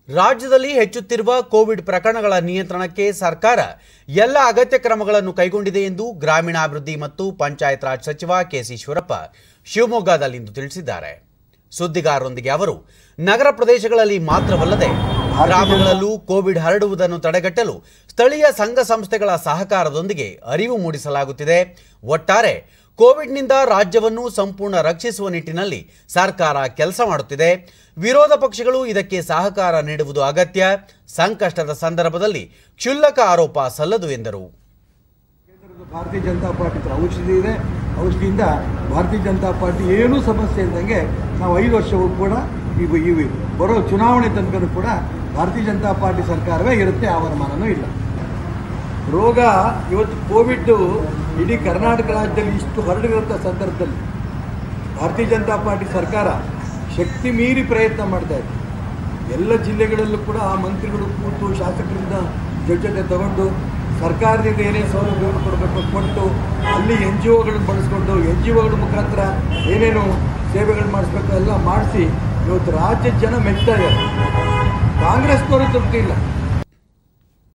ರಾಜ್ಯದಲ್ಲಿ ಹೆಚ್ಚುತ್ತಿರುವ ಕೋವಿಡ್ ಪ್ರಕರಣಗಳ ನಿಯಂತ್ರಣಕ್ಕೆ ಸರ್ಕಾರ ಎಲ್ಲ ಅಗತ್ಯ ಕ್ರಮಗಳನ್ನು ಕೈಗೊಂಡಿದೆ ಎಂದು ಗ್ರಾಮೀಣಾಭಿವೃದ್ಧಿ ಮತ್ತು ಪಂಚಾಯತ್ ರಾಜ್ ಸಚಿವ ಕೆಸಿ ಈಶ್ವರಪ್ಪ ಶಿವಮೊಗ್ಗದಲ್ಲಿಂದು ತಿಳಿಸಿದ್ದಾರೆ ಸುದ್ದಿಗಾರರೊಂದಿಗೆ ಅವರು ನಗರ ಪ್ರದೇಶಗಳಲ್ಲಿ ಮಾತ್ರವಲ್ಲದೆ ಗ್ರಾಮಗಳಲ್ಲೂ ಕೋವಿಡ್ ಹರಡುವುದನ್ನು ತಡೆಗಟ್ಟಲು ಸ್ಥಳೀಯ ಸಂಘ ಸಂಸ್ಥೆಗಳ ಸಹಕಾರದೊಂದಿಗೆ ಅರಿವು ಮೂಡಿಸಲಾಗುತ್ತಿದೆ ಒಟ್ಟಾರೆ ಕೋವಿಡ್ನಿಂದ ರಾಜ್ಯವನ್ನು ಸಂಪೂರ್ಣ ರಕ್ಷಿಸುವ ನಿಟ್ಟಿನಲ್ಲಿ ಸರ್ಕಾರ ಕೆಲಸ ಮಾಡುತ್ತಿದೆ ವಿರೋಧ ಪಕ್ಷಗಳು ಇದಕ್ಕೆ ಸಹಕಾರ ನೀಡುವುದು ಅಗತ್ಯ ಸಂಕಷ್ಟದ ಸಂದರ್ಭದಲ್ಲಿ ಕ್ಷುಲ್ಲಕ ಆರೋಪ ಸಲ್ಲದು ಎಂದರು ಕೇಂದ್ರದ ಭಾರತೀಯ ಜನತಾ ಪಾರ್ಟಿ ಹತ್ರ ಔಷಧಿ ಇದೆ ಔಷಧಿಯಿಂದ ಭಾರತೀಯ ಜನತಾ ಪಾರ್ಟಿ ಏನೂ ಸಮಸ್ಯೆ ಇದ್ದಂಗೆ ನಾವು ಐದು ವರ್ಷವೂ ಕೂಡ ಇವು ಇವು ಬರೋ ಚುನಾವಣೆ ತನಕ ಕೂಡ ಭಾರತೀಯ ಜನತಾ ಪಾರ್ಟಿ ಸರ್ಕಾರವೇ ಇರುತ್ತೆ ಅವಮಾನನೂ ಇಲ್ಲ ರೋಗ ಇವತ್ತು ಕೋವಿಡ್ ಇಡೀ ಕರ್ನಾಟಕ ರಾಜ್ಯದಲ್ಲಿ ಇಷ್ಟು ಹರಡಿರುವಂಥ ಸಂದರ್ಭದಲ್ಲಿ ಭಾರತೀಯ ಜನತಾ ಪಾರ್ಟಿ ಸರ್ಕಾರ ಶಕ್ತಿ ಮೀರಿ ಪ್ರಯತ್ನ ಮಾಡ್ತಾ ಇದೆ ಎಲ್ಲ ಜಿಲ್ಲೆಗಳಲ್ಲೂ ಕೂಡ ಆ ಮಂತ್ರಿಗಳು ಕೂತು ಶಾಸಕರಿಂದ ಜೊತೆ ಜೊತೆ ತಗೊಂಡು ಸರ್ಕಾರದಿಂದ ಏನೇ ಸೌಲಭ್ಯಗಳು ಕೊಡಬೇಕು ಕೊಟ್ಟು ಅಲ್ಲಿ ಎನ್ ಜಿ ಒಗಳನ್ನು ಬಳಸ್ಕೊಂಡು ಎನ್ ಜಿ ಒಗಳ ಮುಖಾಂತರ ಏನೇನು ಸೇವೆಗಳು ಮಾಡಿಸ್ಬೇಕು ಎಲ್ಲ ಮಾಡಿಸಿ ಇವತ್ತು ರಾಜ್ಯದ ಜನ ಮೆಚ್ತಾ ಇದ್ದಾರೆ ಕಾಂಗ್ರೆಸ್ನವರು ತೃಪ್ತಿ ಇಲ್ಲ